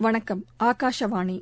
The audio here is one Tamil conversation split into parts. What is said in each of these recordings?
வணக்கம் ஆகாஷவாணி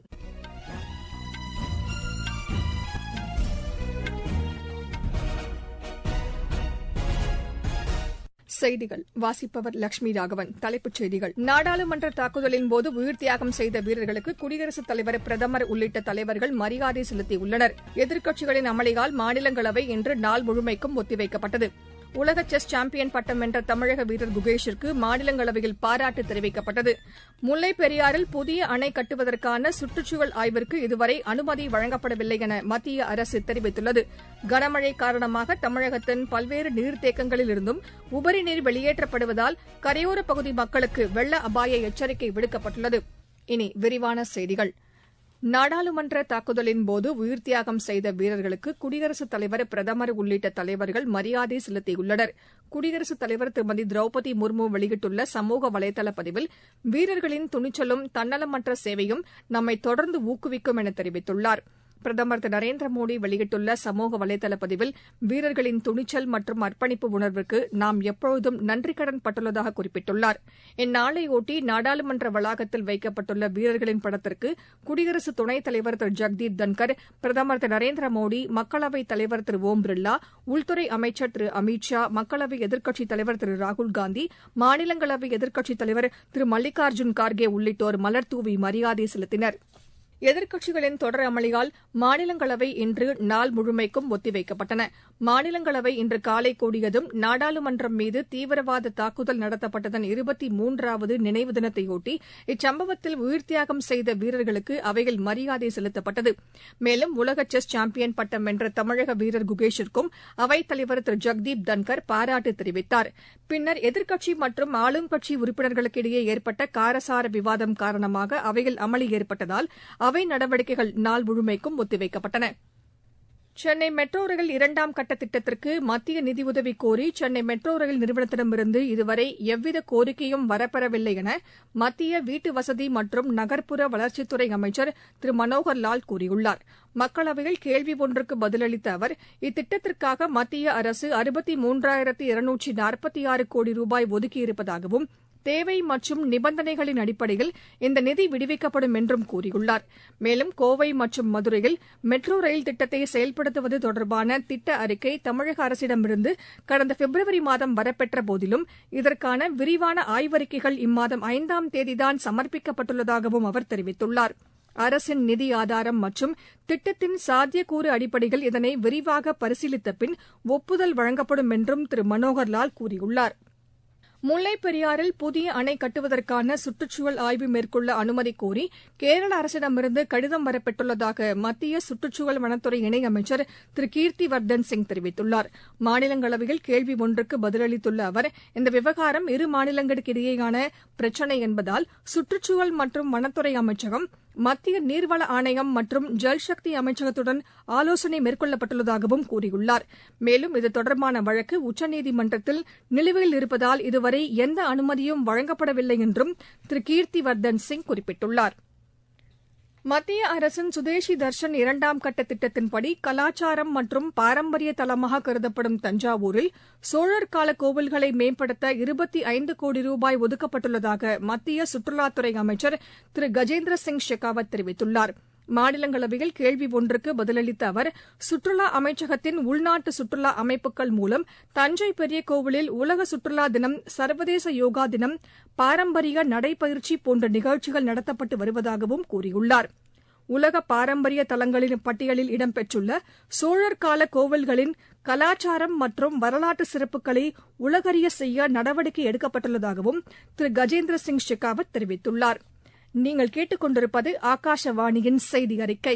செய்திகள் வாசிப்பவர் லட்சுமி ராகவன் தலைப்புச் செய்திகள் நாடாளுமன்ற தாக்குதலின்போது உயிர் தியாகம் செய்த வீரர்களுக்கு குடியரசுத் தலைவர் பிரதமர் உள்ளிட்ட தலைவர்கள் மரியாதை செலுத்தியுள்ளனர் எதிர்க்கட்சிகளின் அமளியால் மாநிலங்களவை இன்று நாள் முழுமைக்கும் ஒத்திவைக்கப்பட்டது உலக செஸ் சாம்பியன் பட்டம் வென்ற தமிழக வீரர் குகேஷிற்கு மாநிலங்களவையில் பாராட்டு தெரிவிக்கப்பட்டது முல்லைப் பெரியாறில் புதிய அணை கட்டுவதற்கான சுற்றுச்சூழல் ஆய்விற்கு இதுவரை அனுமதி வழங்கப்படவில்லை என மத்திய அரசு தெரிவித்துள்ளது கனமழை காரணமாக தமிழகத்தின் பல்வேறு நீர்த்தேக்கங்களிலிருந்தும் உபரி நீர் வெளியேற்றப்படுவதால் கரையோரப் பகுதி மக்களுக்கு வெள்ள அபாய எச்சரிக்கை விடுக்கப்பட்டுள்ளது இனி விரிவான செய்திகள் நாடாளுமன்ற தாக்குதலின்போது உயிர் தியாகம் செய்த வீரர்களுக்கு குடியரசுத் தலைவர் பிரதமர் உள்ளிட்ட தலைவர்கள் மரியாதை செலுத்தியுள்ளனர் குடியரசுத் தலைவர் திருமதி திரௌபதி முர்மு வெளியிட்டுள்ள சமூக வலைதள பதிவில் வீரர்களின் துணிச்சலும் தன்னலமற்ற சேவையும் நம்மை தொடர்ந்து ஊக்குவிக்கும் என தெரிவித்துள்ளார் பிரதமர் திரு நரேந்திர மோடி வெளியிட்டுள்ள சமூக வலைதள பதிவில் வீரர்களின் துணிச்சல் மற்றும் அர்ப்பணிப்பு உணர்வுக்கு நாம் எப்பொழுதும் நன்றிக்கடன் பட்டுள்ளதாக குறிப்பிட்டுள்ளார் இந்நாளையொட்டி நாடாளுமன்ற வளாகத்தில் வைக்கப்பட்டுள்ள வீரர்களின் படத்திற்கு குடியரசு துணைத் தலைவர் திரு ஜெக்தீப் தன்கர் பிரதமர் திரு நரேந்திர மோடி மக்களவைத் தலைவர் திரு ஓம் பிர்லா உள்துறை அமைச்சர் திரு அமித் ஷா மக்களவை எதிர்க்கட்சித் தலைவர் திரு ராகுல்காந்தி மாநிலங்களவை எதிர்க்கட்சித் தலைவர் திரு மல்லிகார்ஜுன் கார்கே உள்ளிட்டோர் மலர்தூவி மரியாதை செலுத்தினர் எதிர்க்கட்சிகளின் தொடர் அமளியால் மாநிலங்களவை இன்று நாள் முழுமைக்கும் ஒத்திவைக்கப்பட்டன மாநிலங்களவை இன்று காலை கூடியதும் நாடாளுமன்றம் மீது தீவிரவாத தாக்குதல் நடத்தப்பட்டதன் இருபத்தி மூன்றாவது நினைவு தினத்தையொட்டி இச்சம்பவத்தில் உயிர்த்தியாகம் செய்த வீரர்களுக்கு அவையில் மரியாதை செலுத்தப்பட்டது மேலும் உலக செஸ் சாம்பியன் பட்டம் வென்ற தமிழக வீரர் குகேஷிற்கும் அவைத் தலைவர் திரு ஜெக்தீப் தன்கர் பாராட்டு தெரிவித்தார் பின்னர் எதிர்க்கட்சி மற்றும் ஆளும் கட்சி உறுப்பினர்களுக்கிடையே ஏற்பட்ட காரசார விவாதம் காரணமாக அவையில் அமளி ஏற்பட்டதால் அவை நடவடிக்கைகள் நாள் முழுமைக்கும் ஒத்திவைக்கப்பட்டன சென்னை மெட்ரோ ரயில் இரண்டாம் கட்ட திட்டத்திற்கு மத்திய நிதியுதவி கோரி சென்னை மெட்ரோ ரயில் நிறுவனத்திடமிருந்து இதுவரை எவ்வித கோரிக்கையும் வரப்பெறவில்லை என மத்திய வீட்டு வசதி மற்றும் நகர்ப்புற வளர்ச்சித்துறை அமைச்சர் திரு மனோகர் லால் கூறியுள்ளார் மக்களவையில் கேள்வி ஒன்றுக்கு பதிலளித்த அவர் இத்திட்டத்திற்காக மத்திய அரசு அறுபத்தி மூன்றாயிரத்து இருநூற்றி நாற்பத்தி ஆறு கோடி ரூபாய் ஒதுக்கியிருப்பதாகவும் தேவை மற்றும் நிபந்தனைகளின் அடிப்படையில் இந்த நிதி விடுவிக்கப்படும் என்றும் கூறியுள்ளார் மேலும் கோவை மற்றும் மதுரையில் மெட்ரோ ரயில் திட்டத்தை செயல்படுத்துவது தொடர்பான திட்ட அறிக்கை தமிழக அரசிடமிருந்து கடந்த பிப்ரவரி மாதம் வரப்பெற்ற போதிலும் இதற்கான விரிவான ஆய்வறிக்கைகள் இம்மாதம் ஐந்தாம் தேதிதான் சமர்ப்பிக்கப்பட்டுள்ளதாகவும் அவர் தெரிவித்துள்ளார் அரசின் நிதி ஆதாரம் மற்றும் திட்டத்தின் சாத்தியக்கூறு அடிப்படையில் இதனை விரிவாக பரிசீலித்த பின் ஒப்புதல் வழங்கப்படும் என்றும் திரு மனோகர்லால் கூறியுள்ளார் முல்லைப் பெரியாறில் புதிய அணை கட்டுவதற்கான சுற்றுச்சூழல் ஆய்வு மேற்கொள்ள அனுமதி கோரி கேரள அரசிடமிருந்து கடிதம் வரப்பெற்றுள்ளதாக மத்திய சுற்றுச்சூழல் வனத்துறை இணையமைச்சர் திரு கீர்த்திவர்தன் சிங் தெரிவித்துள்ளார் மாநிலங்களவையில் கேள்வி ஒன்றுக்கு பதிலளித்துள்ள அவர் இந்த விவகாரம் இரு மாநிலங்களுக்கிடையேயான பிரச்சினை என்பதால் சுற்றுச்சூழல் மற்றும் வனத்துறை அமைச்சகம் மத்திய நீர்வள ஆணையம் மற்றும் ஜல்சக்தி அமைச்சகத்துடன் ஆலோசனை மேற்கொள்ளப்பட்டுள்ளதாகவும் கூறியுள்ளார் மேலும் இது தொடர்பான வழக்கு உச்சநீதிமன்றத்தில் நிலுவையில் இருப்பதால் இதுவரை எந்த அனுமதியும் வழங்கப்படவில்லை என்றும் திரு கீர்த்திவர்தன் சிங் குறிப்பிட்டுள்ளார் மத்திய அரசின் சுதேசி தர்ஷன் இரண்டாம் கட்ட திட்டத்தின்படி கலாச்சாரம் மற்றும் பாரம்பரிய தலமாக கருதப்படும் தஞ்சாவூரில் சோழர் கால கோவில்களை மேம்படுத்த இருபத்தி ஐந்து கோடி ரூபாய் ஒதுக்கப்பட்டுள்ளதாக மத்திய சுற்றுலாத்துறை அமைச்சர் திரு கஜேந்திர சிங் ஷெகாவத் தெரிவித்துள்ளார் மாநிலங்களவையில் கேள்வி ஒன்றுக்கு பதிலளித்த அவர் சுற்றுலா அமைச்சகத்தின் உள்நாட்டு சுற்றுலா அமைப்புகள் மூலம் தஞ்சை பெரிய கோவிலில் உலக சுற்றுலா தினம் சர்வதேச யோகா தினம் பாரம்பரிய நடைபயிற்சி போன்ற நிகழ்ச்சிகள் நடத்தப்பட்டு வருவதாகவும் கூறியுள்ளார் உலக பாரம்பரிய தலங்களின் பட்டியலில் இடம்பெற்றுள்ள சோழர் கால கோவில்களின் கலாச்சாரம் மற்றும் வரலாற்று சிறப்புகளை உலகறிய செய்ய நடவடிக்கை எடுக்கப்பட்டுள்ளதாகவும் திரு கஜேந்திர சிங் ஷெகாவத் தெரிவித்துள்ளார் நீங்கள் கேட்டுக்கொண்டிருப்பது ஆகாஷவாணியின் செய்தி அறிக்கை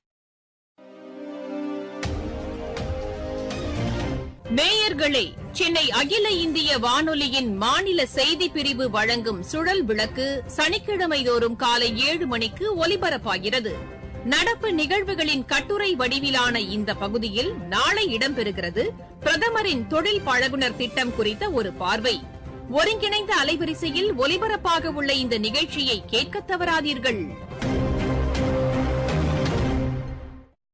நேயர்களே சென்னை அகில இந்திய வானொலியின் மாநில செய்தி பிரிவு வழங்கும் சுழல் விளக்கு சனிக்கிழமை தோறும் காலை ஏழு மணிக்கு ஒலிபரப்பாகிறது நடப்பு நிகழ்வுகளின் கட்டுரை வடிவிலான இந்த பகுதியில் நாளை இடம்பெறுகிறது பிரதமரின் தொழில் பழகுனர் திட்டம் குறித்த ஒரு பார்வை ஒருங்கிணைந்த அலைவரிசையில் ஒலிபரப்பாக உள்ள இந்த நிகழ்ச்சியை கேட்க தவறாதீர்கள்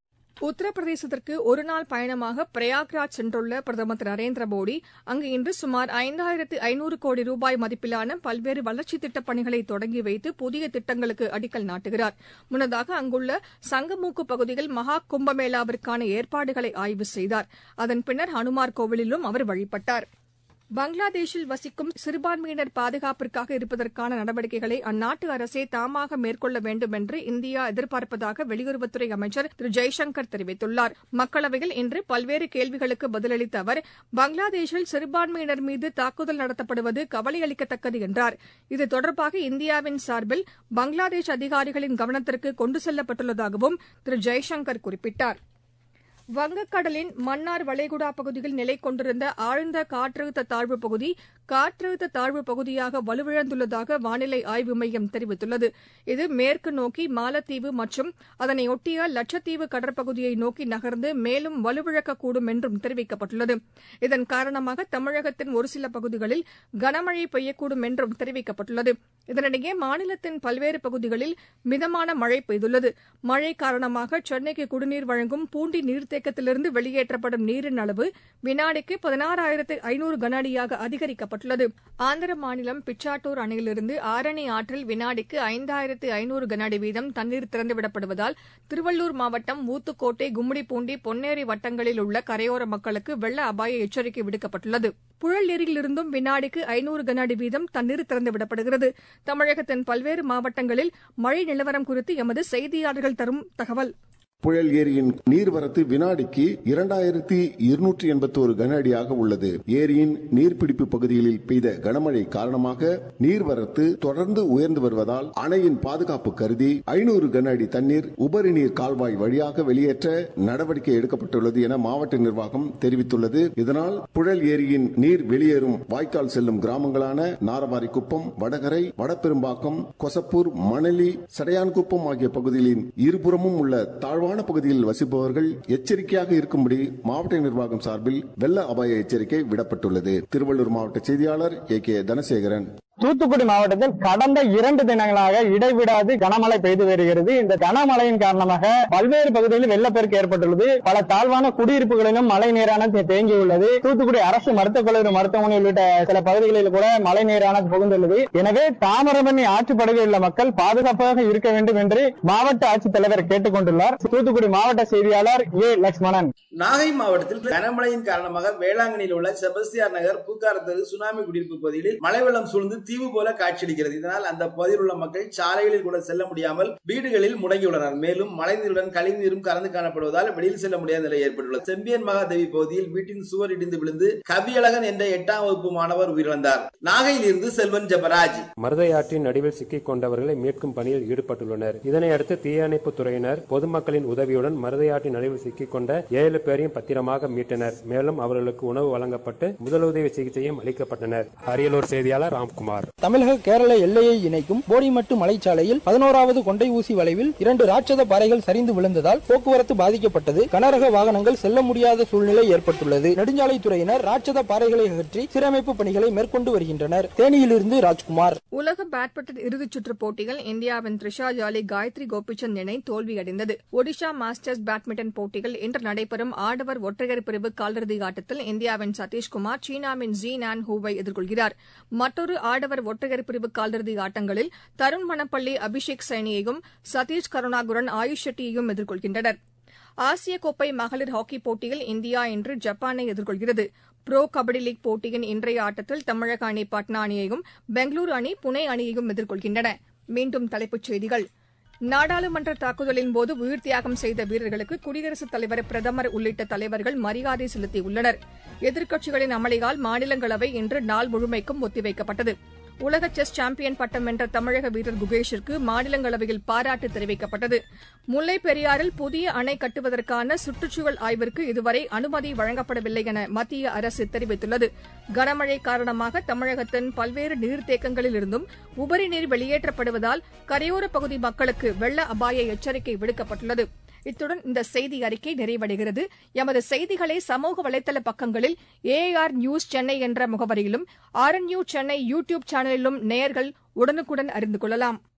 உத்தரப்பிரதேசத்திற்கு ஒருநாள் பயணமாக பிரயாக்ராஜ் சென்றுள்ள பிரதமர் திரு நரேந்திர மோடி அங்கு இன்று சுமார் ஐந்தாயிரத்து ஐநூறு கோடி ரூபாய் மதிப்பிலான பல்வேறு வளர்ச்சித் திட்டப் பணிகளை தொடங்கி வைத்து புதிய திட்டங்களுக்கு அடிக்கல் நாட்டுகிறார் முன்னதாக அங்குள்ள சங்கமூக்கு பகுதியில் மகா கும்பமேளாவிற்கான ஏற்பாடுகளை ஆய்வு செய்தார் அதன் பின்னர் ஹனுமார் கோவிலிலும் அவர் வழிபட்டார் பங்களாதேஷில் வசிக்கும் சிறுபான்மையினர் பாதுகாப்பிற்காக இருப்பதற்கான நடவடிக்கைகளை அந்நாட்டு அரசே தாமாக மேற்கொள்ள வேண்டும் என்று இந்தியா எதிர்பார்ப்பதாக வெளியுறவுத்துறை அமைச்சர் திரு ஜெய்சங்கர் தெரிவித்துள்ளார் மக்களவையில் இன்று பல்வேறு கேள்விகளுக்கு பதிலளித்த அவர் பங்களாதேஷில் சிறுபான்மையினர் மீது தாக்குதல் நடத்தப்படுவது கவலையளிக்கத்தக்கது என்றார் இது தொடர்பாக இந்தியாவின் சார்பில் பங்களாதேஷ் அதிகாரிகளின் கவனத்திற்கு கொண்டு செல்லப்பட்டுள்ளதாகவும் திரு ஜெய்சங்கர் குறிப்பிட்டார் வங்கக்கடலின் மன்னார் வளைகுடா பகுதியில் நிலை கொண்டிருந்த ஆழ்ந்த காற்றழுத்த தாழ்வுப் பகுதி காற்றழுத்த தாழ்வுப் பகுதியாக வலுவிழந்துள்ளதாக வானிலை ஆய்வு மையம் தெரிவித்துள்ளது இது மேற்கு நோக்கி மாலத்தீவு மற்றும் அதனையொட்டிய லட்சத்தீவு கடற்பகுதியை நோக்கி நகர்ந்து மேலும் வலுவிழக்கக்கூடும் என்றும் தெரிவிக்கப்பட்டுள்ளது இதன் காரணமாக தமிழகத்தின் ஒரு சில பகுதிகளில் கனமழை பெய்யக்கூடும் என்றும் தெரிவிக்கப்பட்டுள்ளது இதனிடையே மாநிலத்தின் பல்வேறு பகுதிகளில் மிதமான மழை பெய்துள்ளது மழை காரணமாக சென்னைக்கு குடிநீர் வழங்கும் பூண்டி நீர்த்தேக்கத்திலிருந்து வெளியேற்றப்படும் நீரின் அளவு வினாடிக்கு பதினாறாயிரத்து ஐநூறு கன அடியாக அதிகரிக்கப்பட்டுள்ளது ஆந்திர மாநிலம் பிச்சாட்டூர் அணையிலிருந்து ஆரணி ஆற்றில் வினாடிக்கு ஐந்தாயிரத்து ஐநூறு கன அடி வீதம் தண்ணீர் திறந்துவிடப்படுவதால் திருவள்ளூர் மாவட்டம் ஊத்துக்கோட்டை கும்மிடிப்பூண்டி பொன்னேரி வட்டங்களில் உள்ள கரையோர மக்களுக்கு வெள்ள அபாய எச்சரிக்கை விடுக்கப்பட்டுள்ளது புழல் ஏரியிலிருந்தும் வினாடிக்கு ஐநூறு கன அடி வீதம் தண்ணீர் திறந்துவிடப்படுகிறது தமிழகத்தின் பல்வேறு மாவட்டங்களில் மழை நிலவரம் குறித்து எமது செய்தியாளர்கள் தரும் தகவல் புயல் ஏரியின் நீர்வரத்து வினாடிக்கு இரண்டாயிரத்தி இருநூற்றி எண்பத்தோரு கன அடியாக உள்ளது ஏரியின் நீர்பிடிப்பு பகுதிகளில் பெய்த கனமழை காரணமாக நீர்வரத்து தொடர்ந்து உயர்ந்து வருவதால் அணையின் பாதுகாப்பு கருதி ஐநூறு கன அடி தண்ணீர் உபரி நீர் கால்வாய் வழியாக வெளியேற்ற நடவடிக்கை எடுக்கப்பட்டுள்ளது என மாவட்ட நிர்வாகம் தெரிவித்துள்ளது இதனால் புழல் ஏரியின் நீர் வெளியேறும் வாய்க்கால் செல்லும் கிராமங்களான நாரவாரிக்குப்பம் வடகரை வடபெரும்பாக்கம் கொசப்பூர் மணலி சடையான்குப்பம் ஆகிய பகுதிகளின் இருபுறமும் உள்ள தாழ்வான தாழ்வான பகுதியில் வசிப்பவர்கள் எச்சரிக்கையாக இருக்கும்படி மாவட்ட நிர்வாகம் சார்பில் வெள்ள அபாய எச்சரிக்கை விடப்பட்டுள்ளது திருவள்ளூர் மாவட்ட செய்தியாளர் ஏ கே தனசேகரன் தூத்துக்குடி மாவட்டத்தில் கடந்த இரண்டு தினங்களாக இடைவிடாது கனமழை பெய்து வருகிறது இந்த கனமழையின் காரணமாக பல்வேறு பகுதிகளில் வெள்ளப்பெருக்கு ஏற்பட்டுள்ளது பல தாழ்வான குடியிருப்புகளிலும் மழை நீரானது தேங்கியுள்ளது தூத்துக்குடி அரசு மருத்துவக் கல்லூரி மருத்துவமனை உள்ளிட்ட சில பகுதிகளில் கூட மழை நீரானது புகுந்துள்ளது எனவே தாமிரபரணி ஆற்றுப்படுகையில் உள்ள மக்கள் பாதுகாப்பாக இருக்க வேண்டும் என்று மாவட்ட ஆட்சித்தலைவர் கேட்டுக் கொண்டுள்ளார் தூத்துக்குடி மாவட்ட செய்தியாளர் ஏ லட்சுமணன் நாகை மாவட்டத்தில் கனமழையின் காரணமாக வேளாங்கண்ணியில் உள்ள செபஸ்தியார் நகர் பூக்காரத்தது சுனாமி குடியிருப்பு பகுதியில் மழை வெள்ளம் சூழ்ந்து தீவு போல காட்சியளிக்கிறது இதனால் அந்த பகுதியில் உள்ள மக்கள் சாலைகளில் கூட செல்ல முடியாமல் வீடுகளில் முடங்கியுள்ளனர் மேலும் மழைநீருடன் கழிவுநீரும் கலந்து காணப்படுவதால் வெளியில் செல்ல முடியாத நிலை ஏற்பட்டுள்ளது செம்பியன் மகாதேவி பகுதியில் வீட்டின் சுவர் இடிந்து விழுந்து கவியழகன் என்ற எட்டாம் வகுப்பு மாணவர் உயிரிழந்தார் நாகையில் இருந்து செல்வன் ஜபராஜ் மருதையாற்றின் நடுவில் சிக்கிக் கொண்டவர்களை மீட்கும் பணியில் ஈடுபட்டுள்ளனர் இதனையடுத்து தீயணைப்பு துறையினர் பொதுமக்களின் உதவியுடன் மருதையாற்றின் நடுவில் சிக்கிக் கொண்ட ஏழு பேரையும் பத்திரமாக மீட்டனர் மேலும் அவர்களுக்கு உணவு வழங்கப்பட்டு முதலுதவி சிகிச்சையும் அளிக்கப்பட்டனர் அரியலூர் செய்தியாளர் ராம்குமார் தமிழக கேரள எல்லையை இணைக்கும் போடிமட்டு மலைச்சாலையில் பதினோராவது கொண்டை ஊசி வளைவில் இரண்டு ராட்சத பாறைகள் சரிந்து விழுந்ததால் போக்குவரத்து பாதிக்கப்பட்டது கனரக வாகனங்கள் செல்ல முடியாத சூழ்நிலை ஏற்பட்டுள்ளது நெடுஞ்சாலைத்துறையினர் ராட்சத பாறைகளை அகற்றி சீரமைப்பு பணிகளை மேற்கொண்டு வருகின்றனர் தேனியிலிருந்து ராஜ்குமார் உலக பேட்மிண்டன் இறுதிச் சுற்றுப் போட்டியில் இந்தியாவின் த்ரிஷா ஜாலி காயத்ரி கோபிச்சந்த் இணை தோல்வியடைந்தது ஒடிஷா மாஸ்டர்ஸ் பேட்மிண்டன் போட்டியில் இன்று நடைபெறும் ஆடவர் ஒற்றையர் பிரிவு காலிறுதி ஆட்டத்தில் இந்தியாவின் சதீஷ்குமார் சீனாவின் ஜி நான் ஹூவை எதிர்கொள்கிறார் மற்றொரு ஆடவர் ஒற்றையர் பிரிவு காலிறுதி ஆட்டங்களில் தருண் மணப்பள்ளி அபிஷேக் சைனியையும் சதீஷ் கருணாகுரன் ஆயுஷ் ஷெட்டியையும் எதிர்கொள்கின்றனர் ஆசிய கோப்பை மகளிர் ஹாக்கி போட்டியில் இந்தியா இன்று ஜப்பானை எதிர்கொள்கிறது புரோ கபடி லீக் போட்டியின் இன்றைய ஆட்டத்தில் தமிழக அணி பாட்னா அணியையும் பெங்களூரு அணி புனே அணியையும் எதிர்கொள்கின்றன மீண்டும் தலைப்புச் செய்திகள் நாடாளுமன்ற தாக்குதலின் போது உயிர் தியாகம் செய்த வீரர்களுக்கு குடியரசுத் தலைவர் பிரதமர் உள்ளிட்ட தலைவர்கள் மரியாதை செலுத்தியுள்ளனர் எதிர்க்கட்சிகளின் அமளியால் மாநிலங்களவை இன்று நாள் முழுமைக்கும் ஒத்திவைக்கப்பட்டது உலக செஸ் சாம்பியன் பட்டம் வென்ற தமிழக வீரர் குகேஷிற்கு மாநிலங்களவையில் பாராட்டு தெரிவிக்கப்பட்டது முல்லைப் பெரியாறில் புதிய அணை கட்டுவதற்கான சுற்றுச்சூழல் ஆய்விற்கு இதுவரை அனுமதி வழங்கப்படவில்லை என மத்திய அரசு தெரிவித்துள்ளது கனமழை காரணமாக தமிழகத்தின் பல்வேறு நீர்த்தேக்கங்களில் இருந்தும் உபரி நீர் வெளியேற்றப்படுவதால் கரையோரப் பகுதி மக்களுக்கு வெள்ள அபாய எச்சரிக்கை விடுக்கப்பட்டுள்ளது இத்துடன் இந்த செய்தி அறிக்கை நிறைவடைகிறது எமது செய்திகளை சமூக வலைதள பக்கங்களில் ஏஆர் நியூஸ் சென்னை என்ற முகவரியிலும் R N Chennai YouTube சேனலிலும் நேயர்கள் உடனுக்குடன் அறிந்து கொள்ளலாம்